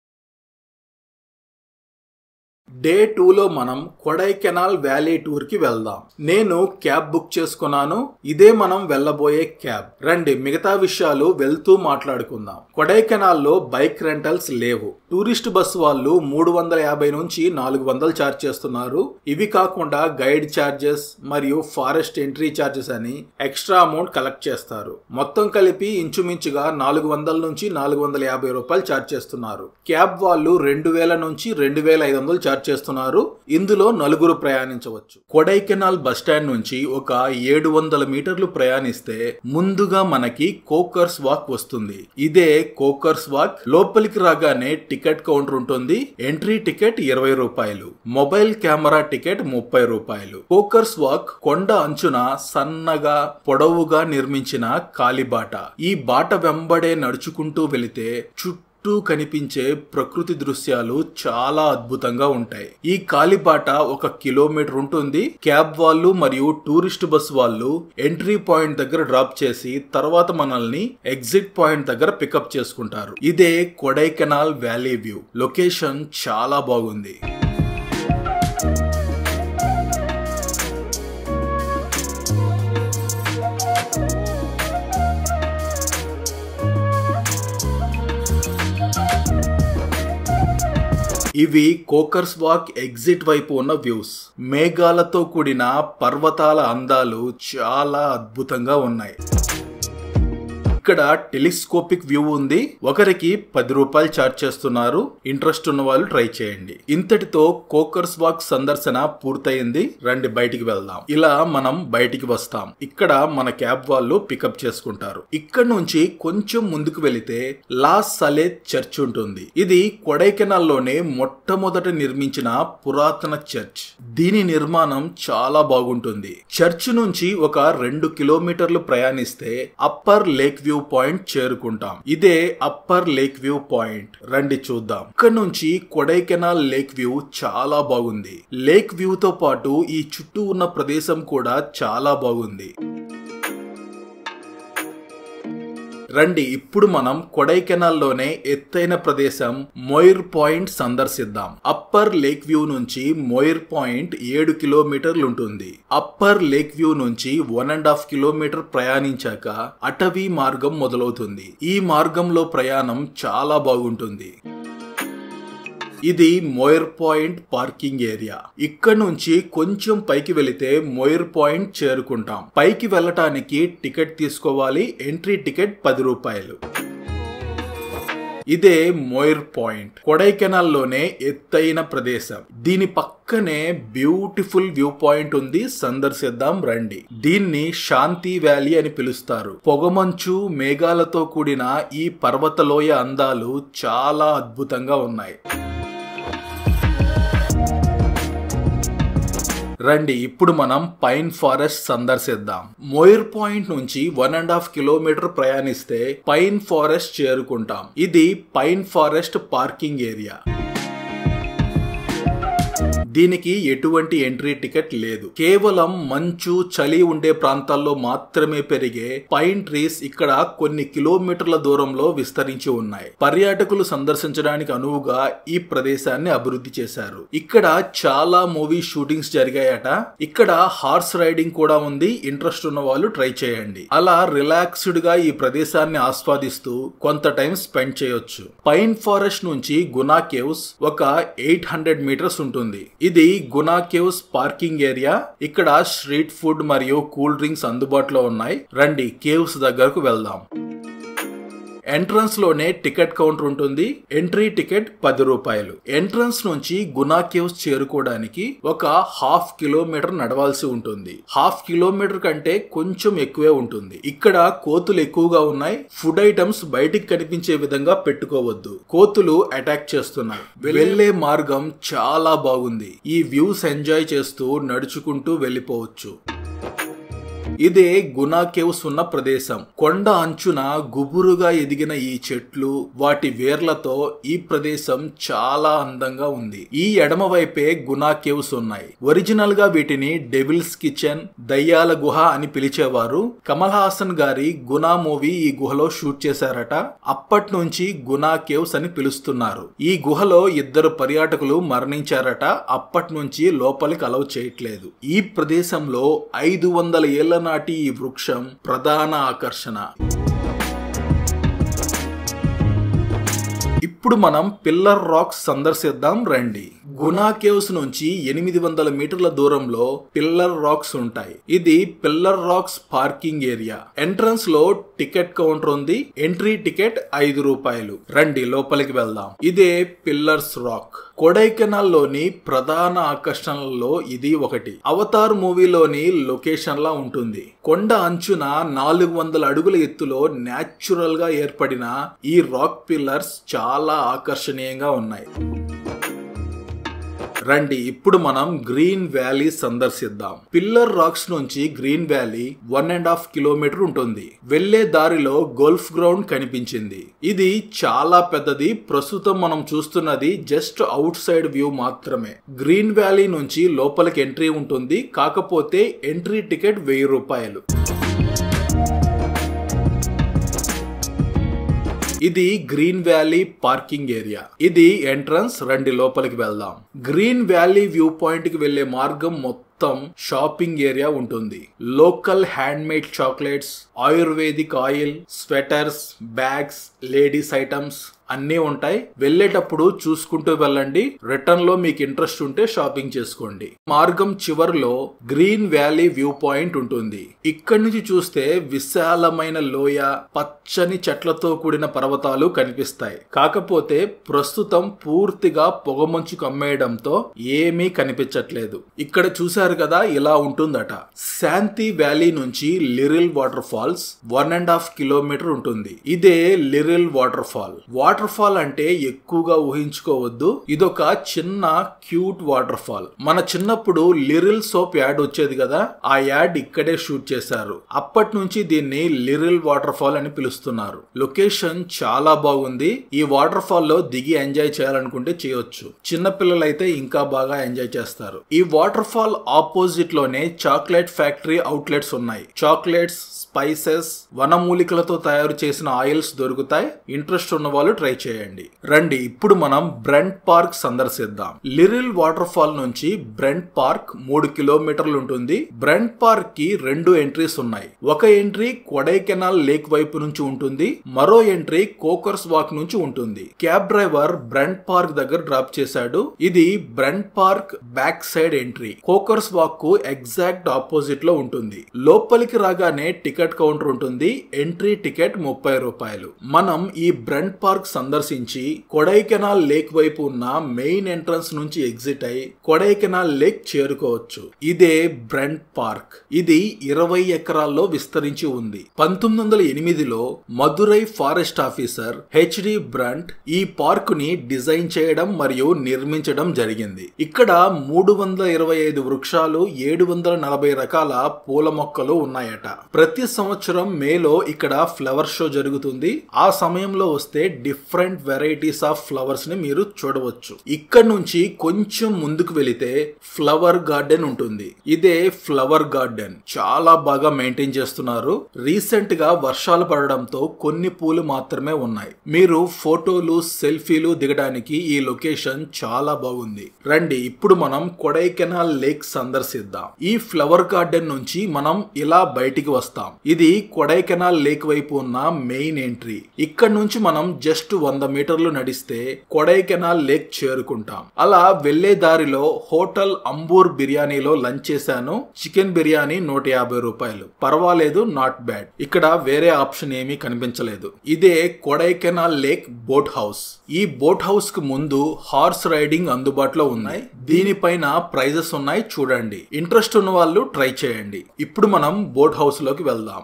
డే టూలో మనం కొడైకెనాల్ వ్యాలీ టూర్ కి వెళ్దాం నేను క్యాబ్ బుక్ చేసుకున్నాను ఇదే మనం వెళ్ళబోయే క్యాబ్ రండి మిగతా విషయాలు వెళ్తూ మాట్లాడుకుందాం కొడైకెనాల్ లో బైక్ రెంటల్స్ లేవు టూరిస్ట్ బస్ వాళ్ళు మూడు వందల యాభై నుంచి నాలుగు వందలు చార్జ్ చేస్తున్నారు ఇవి కాకుండా గైడ్ చార్జెస్ మరియు ఫారెస్ట్ ఎంట్రీ చార్జెస్ అని ఎక్స్ట్రా అమౌంట్ కలెక్ట్ చేస్తారు మొత్తం కలిపి ఇంచుమించుగా నాలుగు వందల నుంచి నాలుగు వందల యాభై రూపాయలు చార్జ్ చేస్తున్నారు క్యాబ్ వాళ్ళు రెండు వేల నుంచి రెండు వేల ఐదు వందలు చార్జ్ చేస్తున్నారు ఇందులో నలుగురు ప్రయాణించవచ్చు కొడైకెనాల్ బస్ స్టాండ్ నుంచి ఒక ఏడు వందల మీటర్లు ప్రయాణిస్తే ముందుగా మనకి కోకర్స్ వాక్ వస్తుంది ఇదే కోకర్స్ వాక్ లోపలికి రాగానే టికెట్ కౌంటర్ ఉంటుంది ఎంట్రీ టికెట్ ఇరవై రూపాయలు మొబైల్ కెమెరా టికెట్ ముప్పై రూపాయలు కోకర్స్ వాక్ కొండ అంచున సన్నగా పొడవుగా నిర్మించిన కాలిబాట ఈ బాట వెంబడే నడుచుకుంటూ వెళితే చుట్టూ చుట్టూ కనిపించే ప్రకృతి దృశ్యాలు చాలా అద్భుతంగా ఉంటాయి ఈ కాలిబాట ఒక కిలోమీటర్ ఉంటుంది క్యాబ్ వాళ్ళు మరియు టూరిస్ట్ బస్ వాళ్ళు ఎంట్రీ పాయింట్ దగ్గర డ్రాప్ చేసి తర్వాత మనల్ని ఎగ్జిట్ పాయింట్ దగ్గర పికప్ చేసుకుంటారు ఇదే కొడైకెనాల్ వ్యాలీ వ్యూ లొకేషన్ చాలా బాగుంది ఇవి కోకర్స్ వాక్ ఎగ్జిట్ వైపు ఉన్న వ్యూస్ మేఘాలతో కూడిన పర్వతాల అందాలు చాలా అద్భుతంగా ఉన్నాయి ఇక్కడ టెలిస్కోపిక్ వ్యూ ఉంది ఒకరికి పది రూపాయలు చార్జ్ చేస్తున్నారు ఇంట్రెస్ట్ ఉన్న వాళ్ళు ట్రై చేయండి ఇంతటితో కోకర్స్ వాక్ సందర్శన పూర్తయింది రండి బయటికి వెళ్దాం ఇలా మనం బయటికి వస్తాం ఇక్కడ మన క్యాబ్ వాళ్ళు పికప్ చేసుకుంటారు ఇక్కడ నుంచి కొంచెం ముందుకు వెళితే లాస్ సలేత్ చర్చ్ ఉంటుంది ఇది కొడైకెనాల్ లోనే మొట్టమొదట నిర్మించిన పురాతన చర్చ్ దీని నిర్మాణం చాలా బాగుంటుంది చర్చ్ నుంచి ఒక రెండు కిలోమీటర్లు ప్రయాణిస్తే అప్పర్ లేక్ వ్యూ పాయింట్ చేరుకుంటాం ఇదే అప్పర్ లేక్ వ్యూ పాయింట్ రండి చూద్దాం ఇక్కడ నుంచి కొడైకెనాల్ లేక్ వ్యూ చాలా బాగుంది లేక్ వ్యూ తో పాటు ఈ చుట్టూ ఉన్న ప్రదేశం కూడా చాలా బాగుంది రండి ఇప్పుడు మనం కొడైకెనాల్లోనే ఎత్తైన ప్రదేశం మొయిర్ పాయింట్ సందర్శిద్దాం అప్పర్ లేక్ వ్యూ నుంచి మొయిర్ పాయింట్ ఏడు కిలోమీటర్లు ఉంటుంది అప్పర్ లేక్ వ్యూ నుంచి వన్ అండ్ హాఫ్ కిలోమీటర్ ప్రయాణించాక అటవీ మార్గం మొదలవుతుంది ఈ మార్గంలో ప్రయాణం చాలా బాగుంటుంది ఇది మోయర్ పాయింట్ పార్కింగ్ ఏరియా ఇక్కడ నుంచి కొంచెం పైకి వెళితే మోయర్ పాయింట్ చేరుకుంటాం పైకి వెళ్ళటానికి టికెట్ తీసుకోవాలి ఎంట్రీ టికెట్ పది రూపాయలు ఇదే మోయర్ పాయింట్ కొడైకెనాల్ లోనే ఎత్తైన ప్రదేశం దీని పక్కనే బ్యూటిఫుల్ వ్యూ పాయింట్ ఉంది సందర్శిద్దాం రండి దీన్ని శాంతి వ్యాలీ అని పిలుస్తారు పొగమంచు మేఘాలతో కూడిన ఈ పర్వతలోయ అందాలు చాలా అద్భుతంగా ఉన్నాయి రండి ఇప్పుడు మనం పైన్ ఫారెస్ట్ సందర్శిద్దాం మోయిర్ పాయింట్ నుంచి వన్ అండ్ హాఫ్ కిలోమీటర్ ప్రయాణిస్తే పైన్ ఫారెస్ట్ చేరుకుంటాం ఇది పైన్ ఫారెస్ట్ పార్కింగ్ ఏరియా దీనికి ఎటువంటి ఎంట్రీ టికెట్ లేదు కేవలం మంచు చలి ఉండే ప్రాంతాల్లో మాత్రమే పెరిగే పైన్ ట్రీస్ ఇక్కడ కొన్ని కిలోమీటర్ల దూరంలో విస్తరించి ఉన్నాయి పర్యాటకులు సందర్శించడానికి అనువుగా ఈ ప్రదేశాన్ని అభివృద్ధి చేశారు ఇక్కడ చాలా మూవీ షూటింగ్స్ జరిగాయట ఇక్కడ హార్స్ రైడింగ్ కూడా ఉంది ఇంట్రెస్ట్ ఉన్న వాళ్ళు ట్రై చేయండి అలా రిలాక్స్డ్ గా ఈ ప్రదేశాన్ని ఆస్వాదిస్తూ కొంత టైం స్పెండ్ చేయొచ్చు పైన్ ఫారెస్ట్ నుంచి గునా కేవ్స్ ఒక ఎయిట్ హండ్రెడ్ మీటర్స్ ఉంటుంది ఇది గునా కేవ్స్ పార్కింగ్ ఏరియా ఇక్కడ స్ట్రీట్ ఫుడ్ మరియు కూల్ డ్రింక్స్ అందుబాటులో ఉన్నాయి రండి కేవ్స్ దగ్గరకు వెళ్దాం ఎంట్రన్స్ లోనే టికెట్ కౌంటర్ ఉంటుంది ఎంట్రీ టికెట్ పది రూపాయలు ఎంట్రన్స్ నుంచి గునా కేవ్స్ చేరుకోవడానికి ఒక హాఫ్ కిలోమీటర్ నడవాల్సి ఉంటుంది హాఫ్ కిలోమీటర్ కంటే కొంచెం ఎక్కువే ఉంటుంది ఇక్కడ కోతులు ఎక్కువగా ఉన్నాయి ఫుడ్ ఐటమ్స్ బయటికి కనిపించే విధంగా పెట్టుకోవద్దు కోతులు అటాక్ చేస్తున్నాయి వెళ్లే మార్గం చాలా బాగుంది ఈ వ్యూస్ ఎంజాయ్ చేస్తూ నడుచుకుంటూ వెళ్ళిపోవచ్చు ఇదే గునా కేవ్స్ ఉన్న ప్రదేశం కొండ అంచున గుబురుగా ఎదిగిన ఈ చెట్లు వాటి వేర్లతో ఈ ప్రదేశం చాలా అందంగా ఉంది ఈ ఎడమ వైపే గునా కేవ్స్ ఉన్నాయి ఒరిజినల్ గా వీటిని డెవిల్స్ కిచెన్ దయ్యాల గుహ అని పిలిచేవారు కమల్ హాసన్ గారి గునా మూవీ ఈ గుహలో షూట్ చేశారట అప్పటి నుంచి గునా కేవ్స్ అని పిలుస్తున్నారు ఈ గుహలో ఇద్దరు పర్యాటకులు మరణించారట అప్పటి నుంచి లోపలికి అలౌ చేయట్లేదు ఈ ప్రదేశంలో ఐదు వందల ఏళ్ల నాటి ఈ వృక్షం ప్రధాన ఆకర్షణ ఇప్పుడు మనం పిల్లర్ రాక్స్ సందర్శిద్దాం రండి గునా కేవ్స్ నుంచి ఎనిమిది వందల మీటర్ల దూరంలో పిల్లర్ రాక్స్ ఉంటాయి ఇది pillar rocks parking area entrance లో టికెట్ కౌంటర్ ఉంది ఎంట్రీ టికెట్ ఐదు రూపాయలు రండి లోపలికి వెళ్దాం ఇదే పిల్లర్స్ రాక్ కొడైకెనాల్ లోని ప్రధాన ఆకర్షణలలో ఇది ఒకటి అవతార్ మూవీలోని లొకేషన్ లా ఉంటుంది కొండ అంచున నాలుగు వందల అడుగుల ఎత్తులో న్యాచురల్ గా ఏర్పడిన ఈ రాక్ పిల్లర్స్ చాలా ఆకర్షణీయంగా ఉన్నాయి రండి ఇప్పుడు మనం గ్రీన్ వ్యాలీ సందర్శిద్దాం పిల్లర్ రాక్స్ నుంచి green valley one and half kilometre ఉంటుంది వెళ్లే దారిలో గోల్ఫ్ గ్రౌండ్ కనిపించింది ఇది చాలా పెద్దది ప్రస్తుతం మనం చూస్తున్నది జస్ట్ అవుట్ సైడ్ వ్యూ మాత్రమే గ్రీన్ వ్యాలీ నుంచి లోపలికి ఎంట్రీ ఉంటుంది కాకపోతే ఎంట్రీ టికెట్ వెయ్యి రూపాయలు ఇది గ్రీన్ వ్యాలీ పార్కింగ్ ఏరియా ఇది ఎంట్రన్స్ రండి లోపలికి వెళ్దాం గ్రీన్ వ్యాలీ వ్యూ పాయింట్ కి వెళ్లే మార్గం మొత్తం షాపింగ్ ఏరియా ఉంటుంది local hand made chocolates ayurvedic oil sweaters bags ladies items అన్నీ ఉంటాయి వెళ్ళేటప్పుడు చూసుకుంటూ వెళ్ళండి రిటర్న్ లో మీకు ఇంట్రెస్ట్ ఉంటే షాపింగ్ చేసుకోండి మార్గం చివరిలో గ్రీన్ వ్యాలీ వ్యూ పాయింట్ ఉంటుంది ఇక్కడి నుంచి చూస్తే విశాలమైన లోయ పచ్చని చెట్లతో కూడిన పర్వతాలు కనిపిస్తాయి కాకపోతే ప్రస్తుతం పూర్తిగా పొగమంచు కమ్మేయడంతో ఏమీ కనిపించట్లేదు ఇక్కడ చూశారు కదా ఇలా ఉంటుందట శాంతి వ్యాలీ నుంచి Liril water falls one and half kilometre ఉంటుంది ఇదే Liril water fall water fall అంటే ఎక్కువగా ఊహించుకోవద్దు ఇదొక చిన్న క్యూట్ వాటర్ ఫాల్ మన చిన్నప్పుడు లిరిల్ సోప్ యాడ్ వచ్చేది కదా ఆ యాడ్ ఇక్కడే షూట్ చేశారు అప్పటి నుంచి దీన్ని లిరిల్ వాటర్ ఫాల్ అని పిలుస్తున్నారు లొకేషన్ చాలా బాగుంది ఈ వాటర్ ఫాల్ లో దిగి ఎంజాయ్ చేయాలనుకుంటే చేయొచ్చు చిన్న పిల్లలైతే ఇంకా బాగా ఎంజాయ్ చేస్తారు ఈ వాటర్ ఫాల్ ఆపోజిట్ లోనే చాక్లెట్ ఫ్యాక్టరీ అవుట్లెట్స్ ఉన్నాయి చాక్లెట్స్ స్పైసెస్ వనమూలికలతో తయారు చేసిన ఆయిల్స్ దొరుకుతాయి ఇంట్రెస్ట్ ఉన్న వాళ్ళు ట్రై చేయండి రండి ఇప్పుడు మనం బ్రెంట్ పార్క్ సందర్శిద్దాం లిరిల్ వాటర్ ఫాల్ నుంచి బ్రెంట్ పార్క్ మూడు కిలోమీటర్లు ఉంటుంది బ్రెంట్ పార్క్ కి రెండు ఎంట్రీస్ ఉన్నాయి ఒక ఎంట్రీ కొడైకెనాల్ లేక్ వైపు నుంచి ఉంటుంది మరో ఎంట్రీ కోకర్స్ వాక్ నుంచి ఉంటుంది క్యాబ్ డ్రైవర్ బ్రెంట్ పార్క్ దగ్గర డ్రాప్ చేశాడు ఇది Bryant park back side entry Coaker's walk కు ఎగ్జాక్ట్ ఆపోజిట్ లో ఉంటుంది లోపలికి రాగానే టికెట్ కౌంటర్ ఉంటుంది ఎంట్రీ టికెట్ ముప్పై రూపాయలు మనం ఈ బ్రెంట్ పార్క్ సందర్శించి కొడైకెనాల్ లేక్ వైపు ఉన్న మెయిన్ ఎంట్రన్స్ నుంచి ఎగ్జిట్ అయి కొడైకెనాల్ లేక్ చేరుకోవచ్చు ఇదే బ్రెంట్ పార్క్ ఇది ఇరవై ఎకరాల్లో విస్తరించి ఉంది పంతొమ్మిది వందల ఎనిమిదిలో Madurai forest officer HD Bryant ఈ పార్క్ ని డిజైన్ చేయడం మరియు నిర్మించడం జరిగింది ఇక్కడ మూడు వందల ఇరవై ఐదు వృక్షాలు ఏడు వందల నలభై రకాల పూల మొక్కలు ఉన్నాయట ప్రతి సంవత్సరం మేలో ఇక్కడ ఫ్లవర్ షో జరుగుతుంది ఆ సమయంలో వస్తే డిఫరెంట్ వెరైటీస్ ఆఫ్ ఫ్లవర్స్ ని మీరు చూడవచ్చు ఇక్కడ నుంచి కొంచెం ముందుకు వెళితే ఫ్లవర్ గార్డెన్ ఉంటుంది ఇదే ఫ్లవర్ గార్డెన్ చాలా బాగా మెయింటైన్ చేస్తున్నారు రీసెంట్ గా వర్షాలు పడడంతో కొన్ని పూలు మాత్రమే ఉన్నాయి మీరు ఫోటోలు సెల్ఫీలు దిగడానికి ఈ లొకేషన్ చాలా బాగుంది రండి ఇప్పుడు మనం కొడైకెనాల్ లేక్ సందర్శిద్దాం ఈ ఫ్లవర్ గార్డెన్ నుంచి మనం ఇలా బయటికి వస్తాం ఇది కొడైకెనాల్ లేక్ వైపు ఉన్న మెయిన్ ఎంట్రీ ఇక్కడ నుంచి మనం జస్ట్ వంద మీటర్లు నడిస్తే కొడైకెనాల్ లేక్ చేరుకుంటాం అలా వెళ్లే దారిలో హోటల్ అంబూర్ బిర్యానీలో లంచ్ చేశాను చికెన్ బిర్యానీ నూట యాభై రూపాయలు పర్వాలేదు నాట్ బ్యాడ్ ఇక్కడ వేరే ఆప్షన్ ఏమీ కనిపించలేదు ఇదే కొడైకెనాల్ లేక్ బోట్ హౌస్ ఈ బోట్ హౌస్ కు ముందు హార్స్ రైడింగ్ అందుబాటులో ఉన్నాయి దీనిపైన ప్రైజెస్ ఉన్నాయి చూడండి ఇంట్రెస్ట్ ఉన్న వాళ్ళు ట్రై చేయండి ఇప్పుడు మనం బోట్ హౌస్ లోకి వెళ్దాం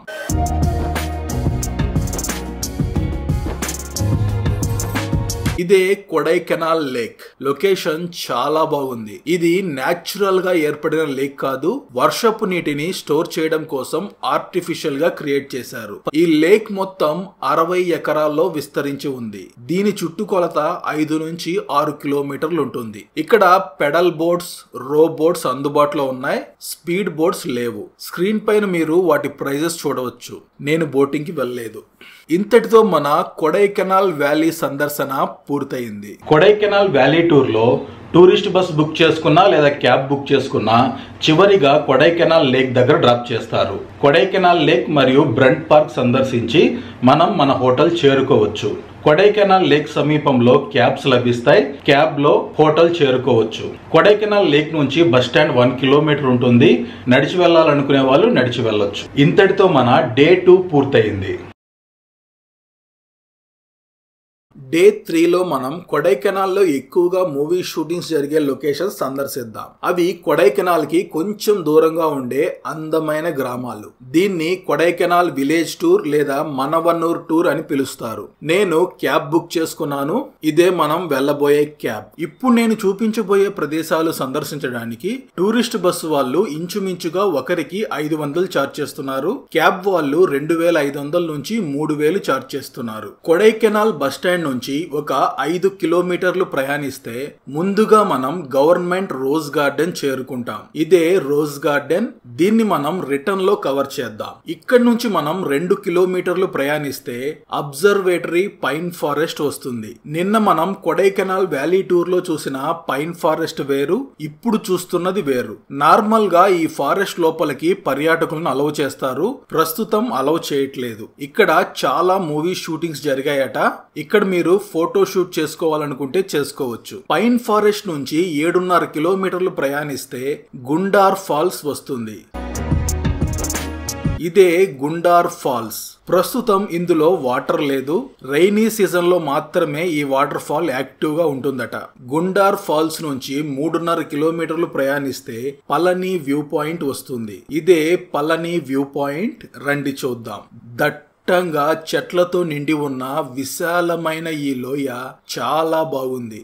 ఇదే కొడైకెనాల్ లేక్ లొకేషన్ చాలా బాగుంది ఇది న్యాచురల్ గా ఏర్పడిన లేక్ కాదు వర్షపు నీటిని స్టోర్ చేయడం కోసం ఆర్టిఫిషియల్ గా క్రియేట్ చేశారు ఈ లేక్ మొత్తం అరవై ఎకరాల్లో విస్తరించి ఉంది దీని చుట్టుకొలత ఐదు నుంచి ఆరు కిలోమీటర్లు ఉంటుంది ఇక్కడ పెడల్ బోట్స్ రో బోట్స్ అందుబాటులో ఉన్నాయి స్పీడ్ బోట్స్ లేవు స్క్రీన్ పైన మీరు వాటి ప్రైజెస్ చూడవచ్చు నేను బోటింగ్ కి వెళ్ళలేదు ఇంతటితో మన కొడైకెనాల్ వ్యాలీ సందర్శన పూర్తయింది కొడైకెనాల్ వ్యాలీ టూర్ లో టూరిస్ట్ బస్ బుక్ చేసుకున్నా లేదా క్యాబ్ బుక్ చేసుకున్నా చివరిగా కొడైకెనాల్ లేక్ దగ్గర డ్రాప్ చేస్తారు కొడైకెనాల్ లేక్ మరియు బ్రంట్ పార్క్ సందర్శించి మనం మన హోటల్ చేరుకోవచ్చు కొడైకెనాల్ లేక్ సమీపంలో క్యాబ్స్ లభిస్తాయి క్యాబ్ లో హోటల్ చేరుకోవచ్చు కొడైకెనాల్ లేక్ నుంచి బస్ స్టాండ్ వన్ కిలోమీటర్ ఉంటుంది నడిచి వెళ్ళాలనుకునే వాళ్ళు నడిచి వెళ్ళొచ్చు ఇంతటితో మన డే టూ పూర్తయింది డే త్రీలో మనం కొడైకెనాల్లో ఎక్కువగా మూవీ షూటింగ్స్ జరిగే లొకేషన్స్ సందర్శిద్దాం అవి కొడైకెనాల్ కి కొంచెం దూరంగా ఉండే అందమైన గ్రామాలు దీన్ని కొడైకెనాల్ విలేజ్ టూర్ లేదా మనవన్నూర్ టూర్ అని పిలుస్తారు నేను క్యాబ్ బుక్ చేసుకున్నాను ఇదే మనం వెళ్ళబోయే క్యాబ్ ఇప్పుడు నేను చూపించబోయే ప్రదేశాలు సందర్శించడానికి టూరిస్ట్ బస్సు వాళ్ళు ఇంచుమించుగా ఒకరికి ఐదు వందలు చార్జ్ చేస్తున్నారు క్యాబ్ వాళ్ళు రెండు వేల ఐదు వందల నుంచి మూడు వేలు చార్జ్ చేస్తున్నారు కొడైకెనాల్ బస్ స్టాండ్ నుంచి ఒక ఐదు కిలోమీటర్లు ప్రయాణిస్తే ముందుగా మనం గవర్నమెంట్ రోజ్ గార్డెన్ చేరుకుంటాం ఇదే రోజ్ గార్డెన్ దీన్ని మనం రిటర్న్ లో కవర్ చేద్దాం ఇక్కడ నుంచి మనం రెండు కిలోమీటర్లు ప్రయాణిస్తే అబ్జర్వేటరీ పైన్ ఫారెస్ట్ వస్తుంది నిన్న మనం కొడైకెనాల్ వ్యాలీ టూర్ లో చూసిన పైన్ ఫారెస్ట్ వేరు ఇప్పుడు చూస్తున్నది వేరు నార్మల్ గా ఈ ఫారెస్ట్ లోపలికి పర్యాటకులను అలవ్ చేస్తారు ప్రస్తుతం అలవ్ చేయట్లేదు ఇక్కడ చాలా మూవీ షూటింగ్స్ జరిగాయట ఇక్కడ మీరు ఫోటో షూట్ చేసుకోవాలనుకుంటే చేసుకోవచ్చు పైన్ ఫారెస్ట్ నుంచి ఏడున్నర కిలోమీటర్లు ప్రయాణిస్తే గుండార్ ఫాల్స్ వస్తుంది ఇదే గుండార్ ఫాల్స్ ప్రస్తుతం ఇందులో వాటర్ లేదు రైనీ సీజన్ లో మాత్రమే ఈ వాటర్ ఫాల్ యాక్టివ్ గా ఉంటుందట గుండార్ ఫాల్స్ నుంచి మూడున్నర కిలోమీటర్లు ప్రయాణిస్తే పళని వ్యూ పాయింట్ వస్తుంది ఇదే పళని వ్యూ పాయింట్ రండి చూద్దాం దట్ దట్టంగా చెట్లతో నిండి ఉన్న విశాలమైన ఈ లోయ చాలా బాగుంది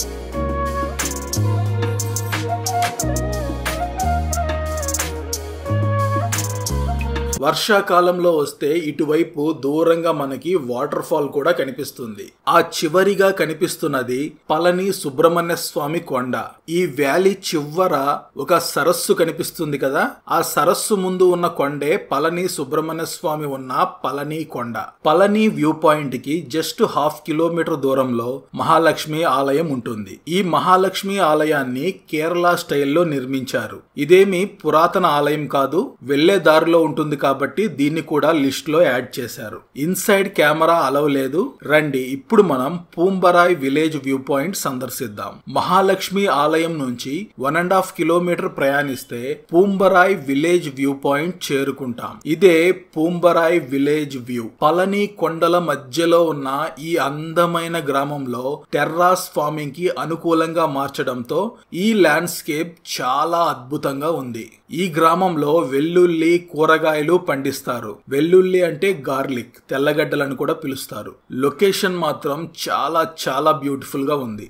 వర్షాకాలంలో వస్తే ఇటువైపు దూరంగా మనకి వాటర్ ఫాల్ కూడా కనిపిస్తుంది ఆ చివరిగా కనిపిస్తున్నది పళని సుబ్రహ్మణ్య స్వామి కొండ ఈ వ్యాలీ చివర ఒక సరస్సు కనిపిస్తుంది కదా ఆ సరస్సు ముందు ఉన్న కొండే పళని సుబ్రహ్మణ్య స్వామి ఉన్న పళని కొండ పళని వ్యూ పాయింట్ కి జస్ట్ హాఫ్ కిలోమీటర్ దూరంలో మహాలక్ష్మి ఆలయం ఉంటుంది ఈ మహాలక్ష్మి ఆలయాన్ని కేరళ స్టైల్లో నిర్మించారు ఇదేమి పురాతన ఆలయం కాదు వెళ్లే దారిలో ఉంటుంది కాబట్టి దీన్ని కూడా లిస్ట్ లో యాడ్ చేశారు ఇన్సైడ్ కెమెరా అలవ్ లేదు రండి ఇప్పుడు మనం పూంబరాయ్ విలేజ్ వ్యూ పాయింట్ సందర్శిద్దాం మహాలక్ష్మి ఆలయం నుంచి వన్ అండ్ హాఫ్ కిలోమీటర్ ప్రయాణిస్తే పూంబరాయ్ విలేజ్ వ్యూ పాయింట్ చేరుకుంటాం ఇదే పూంబరాయ్ విలేజ్ వ్యూ పళని కొండల మధ్యలో ఉన్న ఈ అందమైన గ్రామంలో టెర్రాస్ ఫార్మింగ్ కి అనుకూలంగా మార్చడంతో ఈ ల్యాండ్స్కేప్ చాలా అద్భుతంగా ఉంది ఈ గ్రామంలో వెల్లుల్లి కూరగాయలు పండిస్తారు వెల్లుల్లి అంటే గార్లిక్ తెల్లగడ్డలను కూడా పిలుస్తారు లొకేషన్ మాత్రం చాలా చాలా బ్యూటిఫుల్ గా ఉంది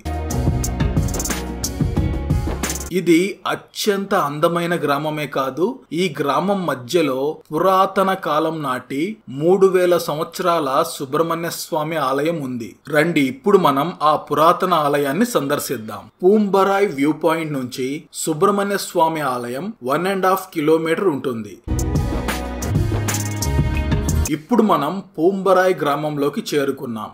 ఇది అత్యంత అందమైన గ్రామమే కాదు ఈ గ్రామం మధ్యలో పురాతన కాలం నాటి మూడు వేల సంవత్సరాల సుబ్రహ్మణ్య స్వామి ఆలయం ఉంది రండి ఇప్పుడు మనం ఆ పురాతన ఆలయాన్ని సందర్శిద్దాం పూంబరాయ్ వ్యూ పాయింట్ నుంచి సుబ్రహ్మణ్య స్వామి ఆలయం వన్ అండ్ హాఫ్ కిలోమీటర్ ఉంటుంది ఇప్పుడు మనం పూంబరాయ్ గ్రామంలోకి చేరుకున్నాం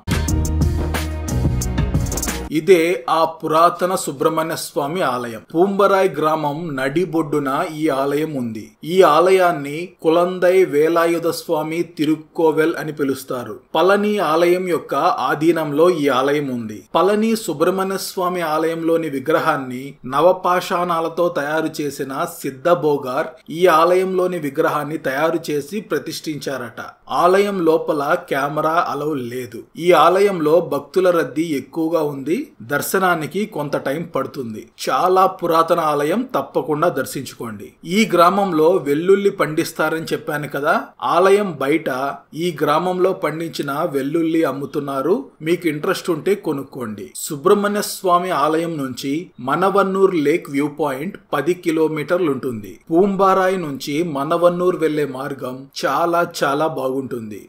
ఇదే ఆ పురాతన సుబ్రహ్మణ్య స్వామి ఆలయం పూంబరాయ్ గ్రామం నడిబొడ్డున ఈ ఆలయం ఉంది ఈ ఆలయాన్ని కులందై వేలాయుధ స్వామి తిరుక్కోవెల్ అని పిలుస్తారు పళని ఆలయం యొక్క ఆధీనంలో ఈ ఆలయం ఉంది పళని సుబ్రహ్మణ్య స్వామి ఆలయంలోని విగ్రహాన్ని నవపాషాణాలతో తయారు చేసిన సిద్ధబోగార్ ఈ ఆలయంలోని విగ్రహాన్ని తయారు చేసి ప్రతిష్ఠించారట ఆలయం లోపల కెమెరా అలవ్ లేదు ఈ ఆలయంలో భక్తుల రద్దీ ఎక్కువగా ఉంది దర్శనానికి కొంత టైం పడుతుంది చాలా పురాతన ఆలయం తప్పకుండా దర్శించుకోండి ఈ గ్రామంలో వెల్లుల్లి పండిస్తారని చెప్పాను కదా ఆలయం బయట ఈ గ్రామంలో పండించిన వెల్లుల్లి అమ్ముతున్నారు మీకు ఇంట్రెస్ట్ ఉంటే కొనుక్కోండి సుబ్రహ్మణ్య స్వామి ఆలయం నుంచి మనవన్నూర్ లేక్ వ్యూ పాయింట్ పది కిలోమీటర్లు ఉంటుంది పూంబారాయి నుంచి మనవన్నూర్ వెళ్లే మార్గం చాలా చాలా బాగుంటుంది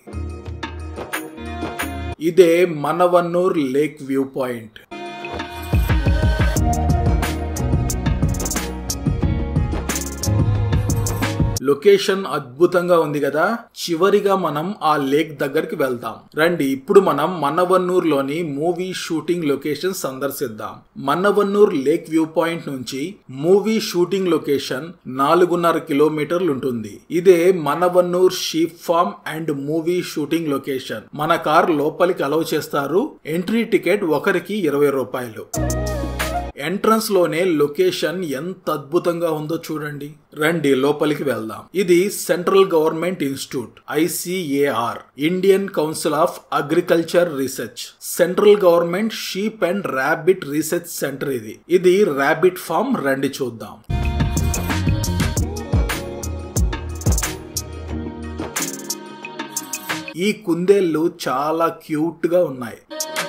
ఇదే Mannavanur lake view point location అద్భుతంగా ఉంది కదా చివరిగా మనం ఆ లేక్ దగ్గరికి వెళ్దాం రండి ఇప్పుడు మనం మన్నవన్నూర్ లోని మూవీ షూటింగ్ లొకేషన్ సందర్శిద్దాం మన్నవన్నూర్ లేక్ వ్యూ పాయింట్ నుంచి మూవీ షూటింగ్ లొకేషన్ నాలుగున్నర కిలోమీటర్లు ఉంటుంది ఇదే Mannavanur sheep farm and movie shooting location మన కార్ లోపలికి అలౌ చేస్తారు ఎంట్రీ టికెట్ ఒకరికి ఇరవై రూపాయలు ఎంట్రన్స్ లోనే లొకేషన్ ఎంత అద్భుతంగా ఉందో చూడండి రండి లోపలికి వెళ్దాం ఇది central government institute ICAR Indian council of agriculture research central government sheep and rabbit research centre ఇది ఇది ర్యాబిట్ ఫార్మ్ రండి చూద్దాం ఈ కుందేళ్లు చాలా క్యూట్ గా ఉన్నాయి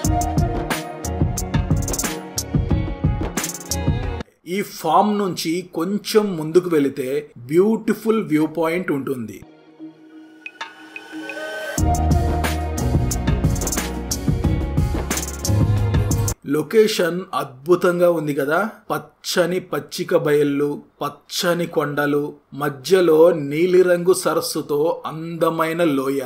ఈ ఫామ్ నుంచి కొంచెం ముందుకు వెళితే బ్యూటిఫుల్ వ్యూ పాయింట్ ఉంటుంది లొకేషన్ అద్భుతంగా ఉంది కదా పచ్చని పచ్చిక బయళ్ళు పచ్చని కొండలు మధ్యలో నీలిరంగు సరస్సుతో అందమైన లోయ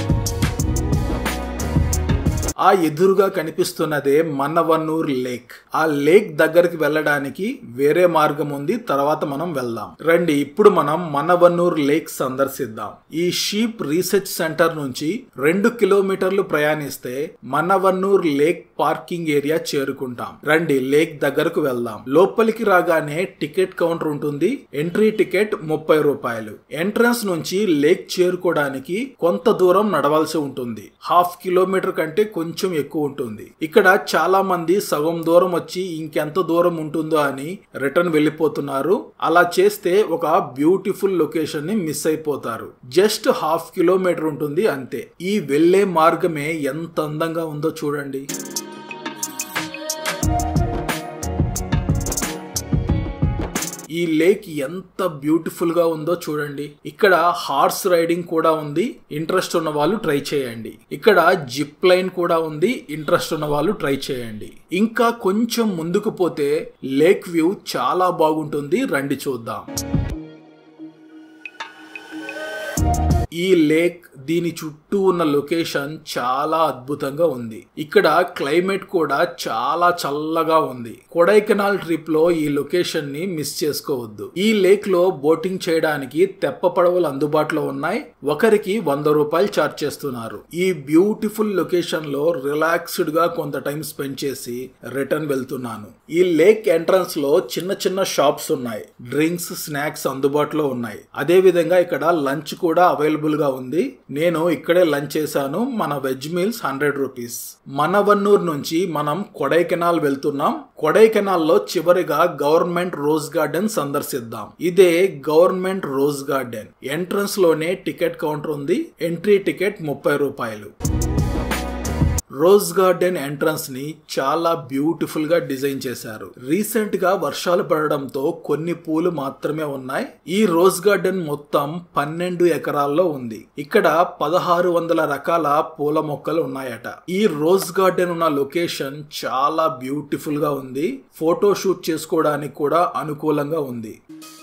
ఆ ఎదురుగా కనిపిస్తున్నదే మన్నవన్నూర్ లేక్ ఆ లేక్ దగ్గరికి వెళ్ళడానికి వేరే మార్గం ఉంది తర్వాత మనం వెళ్దాం రండి ఇప్పుడు మనం మన్నవన్నూర్ లేక్ సందర్శిద్దాం ఈ షీప్ రీసెర్చ్ సెంటర్ నుంచి రెండు కిలోమీటర్లు ప్రయాణిస్తే మన్నవన్నూర్ లేక్ పార్కింగ్ ఏరియా చేరుకుంటాం రండి లేక్ దగ్గరకు వెళ్దాం లోపలికి రాగానే టికెట్ కౌంటర్ ఉంటుంది ఎంట్రీ టికెట్ ముప్పై రూపాయలు ఎంట్రన్స్ నుంచి లేక్ చేరుకోవడానికి కొంత దూరం నడవాల్సి ఉంటుంది హాఫ్ కిలోమీటర్ కంటే కొంచెం ఎక్కువ ఉంటుంది ఇక్కడ చాలా మంది సగం దూరం వచ్చి ఇంకెంత దూరం ఉంటుందో అని రిటర్న్ వెళ్ళిపోతున్నారు అలా చేస్తే ఒక బ్యూటిఫుల్ లొకేషన్ ని మిస్ అయిపోతారు జస్ట్ హాఫ్ కిలోమీటర్ ఉంటుంది అంతే ఈ వెళ్లే మార్గమే ఎంత అందంగా ఉందో చూడండి ఈ లేక్ ఎంత బ్యూటిఫుల్ గా ఉందో చూడండి ఇక్కడ హార్స్ రైడింగ్ కూడా ఉంది ఇంట్రెస్ట్ ఉన్న వాళ్ళు ట్రై చేయండి ఇక్కడ జిప్ లైన్ కూడా ఉంది ఇంట్రెస్ట్ ఉన్న వాళ్ళు ట్రై చేయండి ఇంకా కొంచెం ముందుకు పోతే లేక్ వ్యూ చాలా బాగుంటుంది రండి చూద్దాం ఈ లేక్ దీని చుట్టూ ఉన్న లొకేషన్ చాలా అద్భుతంగా ఉంది ఇక్కడ క్లైమేట్ కూడా చాలా చల్లగా ఉంది కొడైకెనాల్ ట్రిప్ లో ఈ లొకేషన్ ని మిస్ చేసుకోవద్దు ఈ లేక్ లో బోటింగ్ చేయడానికి తెప్ప పడవలు అందుబాటులో ఉన్నాయి ఒకరికి వంద రూపాయలు చార్జ్ చేస్తున్నారు ఈ బ్యూటిఫుల్ లొకేషన్ లో రిలాక్స్డ్ గా కొంత టైం స్పెండ్ చేసి రిటర్న్ వెళ్తున్నాను ఈ లేక్ ఎంట్రన్స్ లో చిన్న చిన్న షాప్స్ ఉన్నాయి డ్రింక్స్ స్నాక్స్ అందుబాటులో ఉన్నాయి అదే విధంగా ఇక్కడ లంచ్ కూడా అవైలబుల్ గా ఉంది నేను ఇక్కడే లంచ్ చేశాను మన veg meals hundred rupees Mannavanur నుంచి మనం కొడైకెనాల్ వెళ్తున్నాం కొడైకెనాల్ లో చివరిగా గవర్నమెంట్ రోజ్ గార్డెన్ సందర్శిద్దాం ఇదే గవర్నమెంట్ రోజ్ గార్డెన్ ఎంట్రన్స్ లోనే టికెట్ కౌంటర్ ఉంది ఎంట్రీ టికెట్ ముప్పై రూపాయలు రోజ్ గార్డెన్ ఎంట్రన్స్ ని చాలా బ్యూటిఫుల్ గా డిజైన్ చేశారు రీసెంట్ గా వర్షాలు పడడంతో కొన్ని పూలు మాత్రమే ఉన్నాయి ఈ రోజ్ గార్డెన్ మొత్తం పన్నెండు ఎకరాల్లో ఉంది ఇక్కడ పదహారు వందల రకాల పూల మొక్కలు ఉన్నాయట ఈ రోజ్ గార్డెన్ ఉన్న లొకేషన్ చాలా బ్యూటిఫుల్ గా ఉంది ఫోటో షూట్ చేసుకోవడానికి కూడా అనుకూలంగా ఉంది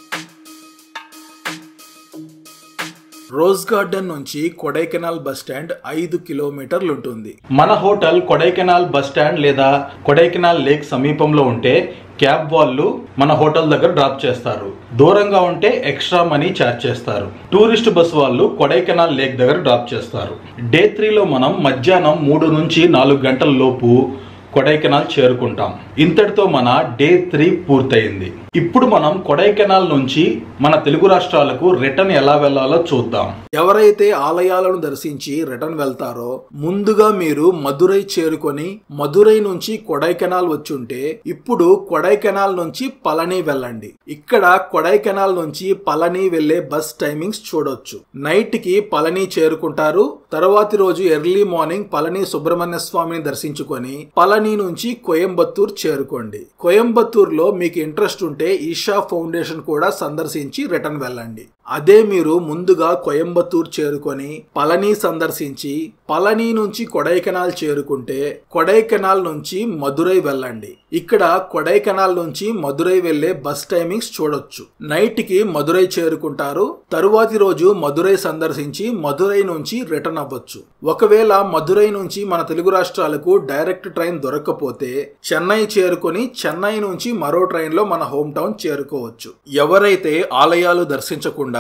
రోజ్ గార్డెన్ నుంచి కొడైకెనాల్ బస్ స్టాండ్ ఐదు కిలోమీటర్లు ఉంటుంది మన హోటల్ కొడైకెనాల్ బస్ స్టాండ్ లేదా కొడైకెనాల్ లేక్ సమీపంలో ఉంటే క్యాబ్ వాళ్ళు మన హోటల్ దగ్గర డ్రాప్ చేస్తారు దూరంగా ఉంటే ఎక్స్ట్రా మనీ ఛార్జ్ చేస్తారు టూరిస్ట్ బస్ వాళ్ళు కొడైకెనాల్ లేక్ దగ్గర డ్రాప్ చేస్తారు డే త్రీలో మనం మధ్యాహ్నం మూడు నుంచి నాలుగు గంటల లోపు కొడైకెనాల్ చేరుకుంటాం ఇంతటితో మన డే త్రీ పూర్తయింది ఇప్పుడు మనం కొడైకెనాల్ నుంచి మన తెలుగు రాష్ట్రాలకు రిటర్న్ ఎలా వెళ్లాలో చూద్దాం ఎవరైతే ఆలయాలను దర్శించి రిటర్న్ వెళ్తారో ముందుగా మీరు మదురై చేరుకొని మదురై నుంచి కొడైకెనాల్ వచ్చుంటే ఇప్పుడు కొడైకెనాల్ నుంచి పళని వెళ్ళండి ఇక్కడ కొడైకెనాల్ నుంచి పళని వెళ్లే బస్ టైమింగ్స్ చూడొచ్చు నైట్ కి పళని చేరుకుంటారు తర్వాతి రోజు ఎర్లీ మార్నింగ్ పళని సుబ్రహ్మణ్య స్వామిని దర్శించుకొని పళని నుంచి కోయంబత్తూర్ చేరుకోండి కోయంబత్తూర్ లో మీకు ఇంట్రెస్ట్ ఉంటే ఈషా ఫౌండేషన్ కూడా సందర్శించి రిటర్న్ వెళ్ళండి అదే మీరు ముందుగా కోయంబత్తూర్ చేరుకొని పళని సందర్శించి పళని నుంచి కొడైకెనాల్ చేరుకుంటే కొడైకెనాల్ నుంచి మదురై వెళ్ళండి ఇక్కడ కొడైకెనాల్ నుంచి మదురై వెళ్లే బస్ టైమింగ్స్ చూడొచ్చు నైట్ కి మదురై చేరుకుంటారు తరువాతి రోజు మదురై సందర్శించి మదురై నుంచి రిటర్న్ అవ్వచ్చు ఒకవేళ మదురై నుంచి మన తెలుగు రాష్ట్రాలకు డైరెక్ట్ ట్రైన్ దొరకకపోతే చెన్నై చేరుకొని చెన్నై నుంచి మరో ట్రైన్ లో మన హోమ్ టౌన్ చేరుకోవచ్చు ఎవరైతే ఆలయాలు దర్శించకుండా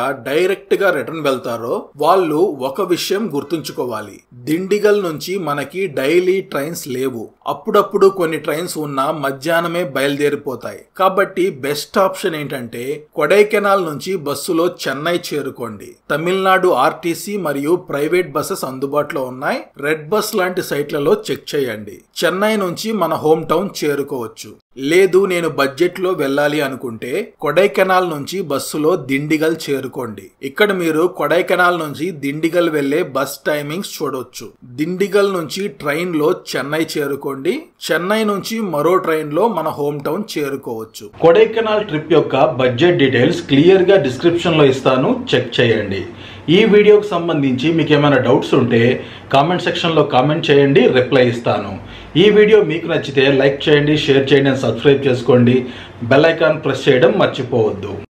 కాకుండా డైరెక్ట్ గా రిటర్న్ వెళ్తారో వాళ్ళు ఒక విషయం గుర్తుంచుకోవాలి దిండిగల్ నుంచి మనకి డైలీ ట్రైన్స్ లేవు అప్పుడప్పుడు కొన్ని ట్రైన్స్ ఉన్నా మధ్యాహ్నమే బయలుదేరిపోతాయి కాబట్టి బెస్ట్ ఆప్షన్ ఏంటంటే కొడైకెనాల్ నుంచి బస్సులో చెన్నై చేరుకోండి తమిళనాడు ఆర్టీసీ మరియు ప్రైవేట్ బస్సెస్ అందుబాటులో ఉన్నాయి రెడ్ బస్ లాంటి సైట్లలో చెక్ చేయండి చెన్నై నుంచి మన హోమ్ టౌన్ చేరుకోవచ్చు లేదు నేను బడ్జెట్ లో వెళ్ళాలి అనుకుంటే కొడైకెనాల్ నుంచి బస్సులో దిండిగల్ చేరుకోండి ఇక్కడ మీరు కొడైకెనాల్ నుంచి దిండిగల్ వెళ్లే బస్ టైమింగ్స్ చూడొచ్చు దిండిగల్ నుంచి ట్రైన్ లో చెన్నై చేరుకోండి చెన్నై నుంచి మరో ట్రైన్ లో మన హోమ్ టౌన్ చేరుకోవచ్చు కొడైకెనాల్ ట్రిప్ యొక్క బడ్జెట్ డీటెయిల్స్ క్లియర్ గా డిస్క్రిప్షన్ లో ఇస్తాను చెక్ చేయండి ఈ వీడియోకి సంబంధించి మీకు ఏమైనా డౌట్స్ ఉంటే కామెంట్ సెక్షన్లో కామెంట్ చేయండి రిప్లై ఇస్తాను ఈ వీడియో మీకు నచ్చితే లైక్ చేయండి షేర్ చేయండి సబ్స్క్రైబ్ చేసుకోండి బెల్ ఐకాన్ ప్రెస్ చేయడం మర్చిపోవద్దు